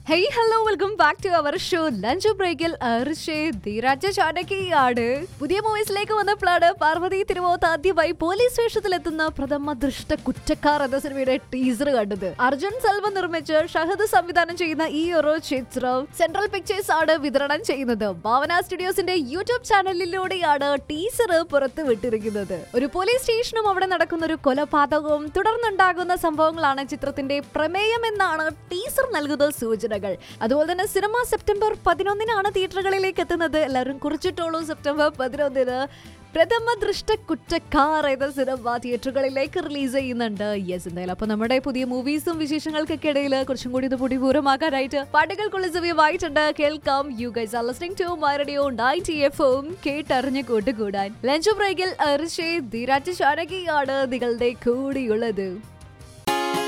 hey hello welcome back to our show lunch ബ്രേക്കിൽ ധീരാജ ചാനകിയാണ് പുതിയ മൂവീസിലേക്ക് വന്നപ്പോഴാണ് പാർവതി തിരുവോത്ത് ആദ്യമായി പോലീസ് വേഷത്തിലെത്തുന്ന പ്രഥമ ദൃഷ്ട കുറ്റക്കാർ എന്ന സിനിമയുടെ ടീസർ കണ്ടത് അർജുൻ സെൽവ നിർമ്മിച്ച് ഷഹദ് സംവിധാനം ചെയ്യുന്ന ഈ ഒരു ചിത്രം സെൻട്രൽ പിക്ചേഴ്സ് ആണ് വിതരണം ചെയ്യുന്നത് ഭാവന സ്റ്റുഡിയോസിന്റെ യൂട്യൂബ് ചാനലിലൂടെയാണ് ടീസർ പുറത്തു വിട്ടിരിക്കുന്നത് ഒരു പോലീസ് സ്റ്റേഷനും അവിടെ നടക്കുന്ന ഒരു കൊലപാതകവും തുടർന്നുണ്ടാകുന്ന സംഭവങ്ങളാണ് ചിത്രത്തിന്റെ പ്രമേയം എന്നാണ് ടീസർ നൽകുന്ന സൂചനകൾ അതുപോലെ തന്നെ സിനിമ സെപ്റ്റംബർ പതിനൊന്നിനാണ് തിയേറ്ററുകളിലേക്ക് എത്തുന്നത് എല്ലാവരും കുറിച്ചിട്ടോളൂ സെപ്റ്റംബർ പതിനൊന്നിന് പ്രഥമ ദൃഷ്ട കുറ്റക്കാർ എന്ന സിനിമ തിയേറ്ററുകളിലേക്ക് റിലീസ് ചെയ്യുന്നുണ്ട് യെസ് എന്തായാലും അപ്പൊ നമ്മുടെ പുതിയ മൂവീസും വിശേഷങ്ങൾക്കൊക്കെ ഇടയിൽ കുറച്ചും കൂടി ഇത് പൊടിപൂരമാക്കാനായിട്ട് പാട്ടുകൾക്കുള്ള സമയമായിട്ടുണ്ട് കേൾക്കാം you guys are listening to my radio ninety F M കേട്ടറിഞ്ഞ് കൂട്ടുകൂടാൻ ലഞ്ച് ബ്രേക്കിൽ അർഷേ ധീരാജ് ശാനകിയാണ് നിങ്ങളുടെ കൂടിയുള്ളത്